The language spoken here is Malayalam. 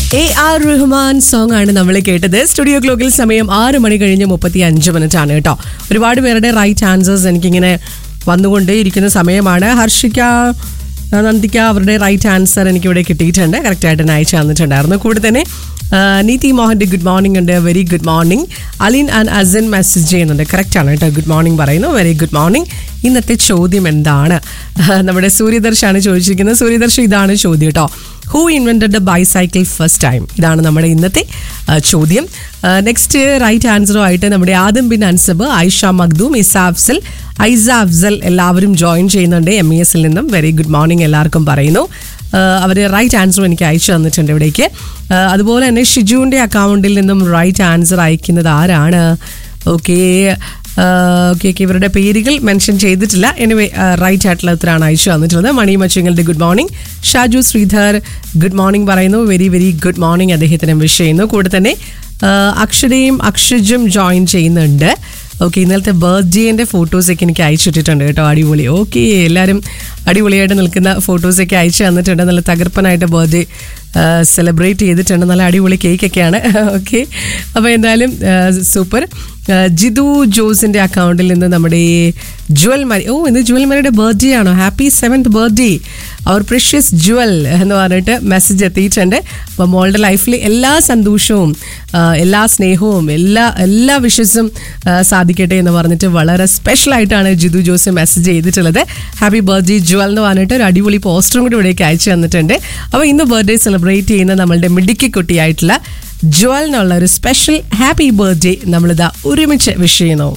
എ ആർ റഹ്മാൻ സോങ് ആണ് നമ്മൾ കേട്ടത് സ്റ്റുഡിയോ ക്ലോക്കിൽ സമയം ആറ് മണി കഴിഞ്ഞ് മുപ്പത്തി അഞ്ച് മിനിറ്റ് ആണ് കേട്ടോ ഒരുപാട് പേരുടെ റൈറ്റ് ആൻസേഴ്സ് എനിക്കിങ്ങനെ വന്നുകൊണ്ടേ ഇരിക്കുന്ന സമയമാണ് ഹർഷിക ആ, നന്ദിക അവരുടെ റൈറ്റ് ആൻസർ എനിക്കിവിടെ കിട്ടിയിട്ടുണ്ട് കറക്റ്റായിട്ട് തന്നെ അയച്ചു തന്നിട്ടുണ്ടായിരുന്നു കൂടെ തന്നെ ആ, നീതി മോഹൻ്റെ ഗുഡ് മോർണിംഗ് ഉണ്ട് very good morning Alin and Asan message ചെയ്യുന്നുണ്ട് കറക്റ്റാണ് കേട്ടോ ഗുഡ് മോർണിംഗ് പറയുന്നു വെരി ഗുഡ് മോർണിംഗ് ഇന്നത്തെ ചോദ്യം എന്താണ് നമ്മുടെ സൂര്യദർശാണ് ചോദിച്ചിരിക്കുന്നത് സൂര്യദർശ ഇതാണ് ചോദ്യം കേട്ടോ who invented the bicycle first time ഇതാണ് നമ്മുടെ ഇന്നത്തെ ആ, ചോദ്യം നെക്സ്റ്റ് റൈറ്റ് ആൻസറുമായിട്ട് നമ്മുടെ ആദം ബിൻ അൻസബ് ഐഷ മഖ്ദൂം ഇസ അഫ്സൽ ഐസ അഫ്സൽ എല്ലാവരും ജോയിൻ ചെയ്യുന്നുണ്ട് എം ഇ എസിൽ നിന്നും വെരി ഗുഡ് മോർണിംഗ് എല്ലാവർക്കും പറയുന്നു അവർ റൈറ്റ് ആൻസറും എനിക്ക് അയച്ചു തന്നിട്ടുണ്ട് ഇവിടേക്ക് ആ, അതുപോലെ തന്നെ ഷിജുവിൻ്റെ അക്കൗണ്ടിൽ നിന്നും റൈറ്റ് ആൻസർ അയക്കുന്നത് ആരാണ് ഓക്കെ ഓക്കെ ഓക്കെ ഇവരുടെ പേരുകൾ മെൻഷൻ ചെയ്തിട്ടില്ല എനിവേ റൈറ്റ് ആയിട്ടുള്ള ഉത്തരമാണ് അയച്ചു തന്നിട്ടുള്ളത് മണി മച്ചിങ്ങളുടെ good morning Shaju Sreedhar good morning പറയുന്നു വെരി വെരി ഗുഡ് മോർണിംഗ് അദ്ദേഹത്തിന് വിഷ് ചെയ്യുന്നു കൂടെ തന്നെ ആ, അക്ഷരയും അക്ഷജും ജോയിൻ ചെയ്യുന്നുണ്ട് ഓക്കെ ഇന്നലത്തെ ബർത്ത്ഡേൻ്റെ ഫോട്ടോസൊക്കെ എനിക്ക് അയച്ചിട്ടിട്ടുണ്ട് കേട്ടോ അടിപൊളി ഓക്കെ എല്ലാവരും അടിപൊളിയായിട്ട് നിൽക്കുന്ന ഫോട്ടോസൊക്കെ അയച്ചു തന്നിട്ടുണ്ട് നല്ല തകർപ്പനായിട്ട് ബർത്ത്ഡേ സെലിബ്രേറ്റ് ചെയ്തിട്ടുണ്ട് നല്ല അടിപൊളി കേക്കൊക്കെയാണ് ഓക്കെ അപ്പോൾ എന്തായാലും സൂപ്പർ ജിതു ജോസിൻ്റെ അക്കൗണ്ടിൽ നിന്ന് നമ്മുടെ ജുവൽ മരി ഓ ഇന്ന് ജുവൽ മരിയുടെ ബർത്ത്ഡേ ആണോ happy seventh birthday our precious jewel എന്ന് പറഞ്ഞിട്ട് മെസ്സേജ് എത്തിയിട്ടുണ്ട് അപ്പോൾ മോളുടെ ലൈഫിൽ എല്ലാ സന്തോഷവും ആ, എല്ലാ സ്നേഹവും എല്ലാ എല്ലാ വിഷസും സാധിക്കട്ടെ എന്ന് പറഞ്ഞിട്ട് വളരെ സ്പെഷ്യൽ ആയിട്ടാണ് ജിതു ജോസ് മെസ്സേജ് ചെയ്തിട്ടുള്ളത് ഹാപ്പി ബർത്ത്ഡേ ജുവൽ എന്ന് പറഞ്ഞിട്ട് ഒരു അടിപൊളി പോസ്റ്ററും കൂടി ഇവിടേക്ക് അയച്ചു തന്നിട്ടുണ്ട് അപ്പോൾ ഇന്ന് ബർത്ത്ഡേ സെലിബ്രേറ്റ് ചെയ്യുന്ന നമ്മളുടെ മിടുക്കി കുട്ടിയായിട്ടുള്ള ജുവൽ എന്നുള്ള ഒരു സ്പെഷ്യൽ ഹാപ്പി ബർത്ത്ഡേ നമ്മളിതാ ഒരുമിച്ച് വിഷ് ചെയ്യുന്നു